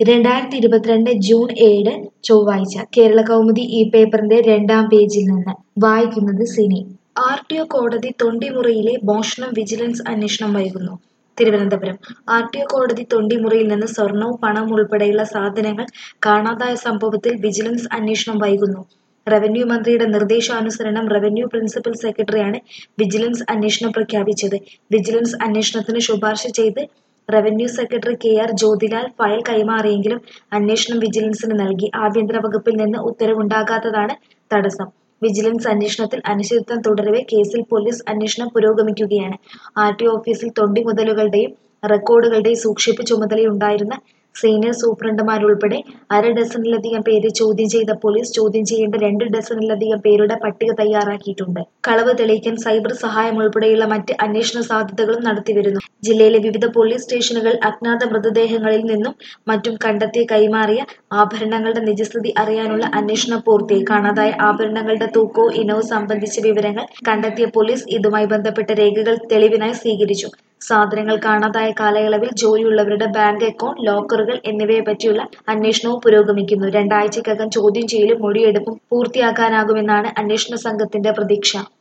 രണ്ടായിരത്തി ഇരുപത്തിരണ്ട് ജൂൺ ഏഴ് ചൊവ്വാഴ്ച കേരള കൗമുദി ഈ പേപ്പറിന്റെ രണ്ടാം പേജിൽ നിന്ന് വായിക്കുന്നത് സിനി ആർ ടി ഒ കോടതി തൊണ്ടിമുറിയിലെ മോഷണം വിജിലൻസ് അന്വേഷണം വൈകുന്നു തിരുവനന്തപുരം ആർ ടി ഒ കോടതി തൊണ്ടിമുറിയിൽ നിന്ന് സ്വർണവും പണവും ഉൾപ്പെടെയുള്ള സാധനങ്ങൾ കാണാതായ സംഭവത്തിൽ വിജിലൻസ് അന്വേഷണം വൈകുന്നു റവന്യൂ മന്ത്രിയുടെ നിർദ്ദേശാനുസരണം റവന്യൂ പ്രിൻസിപ്പൽ സെക്രട്ടറിയാണ് വിജിലൻസ് അന്വേഷണം പ്രഖ്യാപിച്ചത് വിജിലൻസ് അന്വേഷണത്തിന് ശുപാർശ ചെയ്ത് revenue secretary K R Jyothilal file കൈമാറിയെങ്കിലും അന്വേഷണം വിജിലൻസിന് നൽകി ആഭ്യന്തര വകുപ്പിൽ നിന്ന് ഉത്തരവുണ്ടാകാത്തതാണ് തടസ്സം വിജിലൻസ് അന്വേഷണത്തിൽ അനിശ്ചിതത്വം തുടരവെ കേസിൽ പോലീസ് അന്വേഷണം പുരോഗമിക്കുകയാണ് ആർ ടി ഓഫീസിൽ തൊണ്ടി മുതലുകളുടെയും റെക്കോർഡുകളുടെയും സൂക്ഷിപ്പ് ചുമതലയുണ്ടായിരുന്ന സീനിയർ സൂപ്രണ്ടുമാരുൾപ്പെടെ അര ഡസനിലധികം പേരെ ചോദ്യം ചെയ്ത പോലീസ് ചോദ്യം ചെയ്യേണ്ട രണ്ട് ഡസനിലധികം പേരുടെ പട്ടിക തയ്യാറാക്കിയിട്ടുണ്ട് കളവ് തെളിയിക്കാൻ സൈബർ സഹായം ഉൾപ്പെടെയുള്ള മറ്റ് അന്വേഷണ സാധ്യതകളും നടത്തിവരുന്നു ജില്ലയിലെ വിവിധ പോലീസ് സ്റ്റേഷനുകൾ അജ്ഞാത മൃതദേഹങ്ങളിൽ നിന്നും മറ്റും കണ്ടെത്തി കൈമാറിയ ആഭരണങ്ങളുടെ നിജസ്ഥിതി അറിയാനുള്ള അന്വേഷണം പൂർത്തിയായി കാണാതായ ആഭരണങ്ങളുടെ തൂക്കവും ഇനവും സംബന്ധിച്ച വിവരങ്ങൾ കണ്ടെത്തിയ പോലീസ് ഇതുമായി ബന്ധപ്പെട്ട രേഖകൾ തെളിവിനായി സ്വീകരിച്ചു സാധനങ്ങൾ കാണാതായ കാലയളവിൽ ജോലിയുള്ളവരുടെ ബാങ്ക് അക്കൗണ്ട് ലോക്കറുകൾ എന്നിവയെ പറ്റിയുള്ള അന്വേഷണവും പുരോഗമിക്കുന്നു രണ്ടാഴ്ചക്കകം ചോദ്യം ചെയ്യലും മൊഴിയെടുപ്പും പൂർത്തിയാക്കാനാകുമെന്നാണ് അന്വേഷണ സംഘത്തിന്റെ പ്രതീക്ഷ